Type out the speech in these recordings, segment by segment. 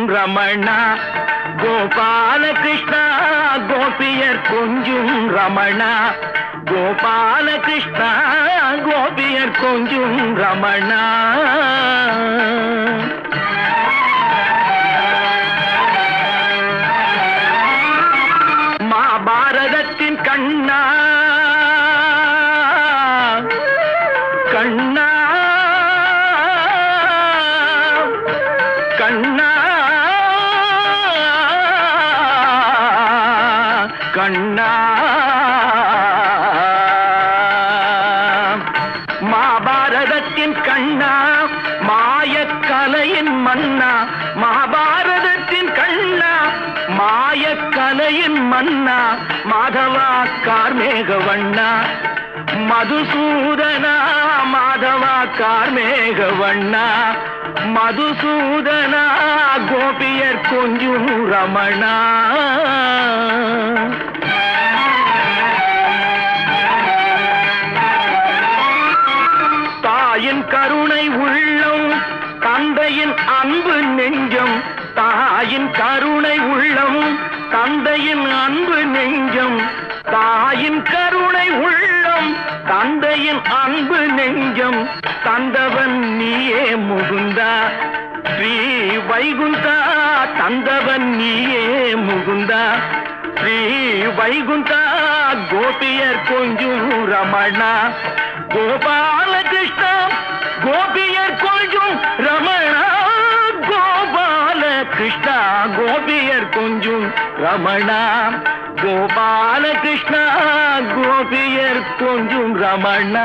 ரமணா கோபால கிருஷ்ணா கோபியர் கொஞ்சும் ரமணா கோபால கிருஷ்ணா கோபியர் கொஞ்சும் ரமணா மாபாரதத்தின் கண்ணா கண்ணா கண்ணா கண்ணா மாபாரதத்தின் கண்ணா மாயக்கலையின் மன்னா மகாபாரதத்தின் கண்ணா மாயக்கலையின் மன்னா மாதவா கார்மேக வண்ணா மதுசூதனா மாதவா கார்மேக வண்ணா மதுசூதனா கோபியர் கொஞ்சும் ரமணா தாயின் கருணை உள்ளம் தந்தையின் அன்பு நெஞ்சம் தாயின் கருணை உள்ளம் தந்தையின் அன்பு நெஞ்சம் தாயின் கருணை உள்ளம் தந்தையின் அன்பு நெஞ்சம் தந்தவன் நீயே முகுந்தா ஸ்ரீ வைகுந்தா தந்தவன் நீயே முகுந்தா ஸ்ரீ வைகுந்தா கோபியர் கொஞ்சும் ரமணா கோபாலகிருஷ்ணா கோபியர் கொஞ்சும் ரமணா கோபால கிருஷ்ணா கோபியர் கொஞ்சும் ரமணா கோபால கிருஷ்ணா கோபியர் கொஞ்சும் ரமணா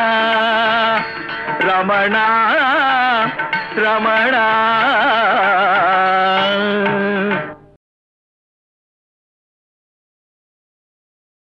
ரமணா ரமணா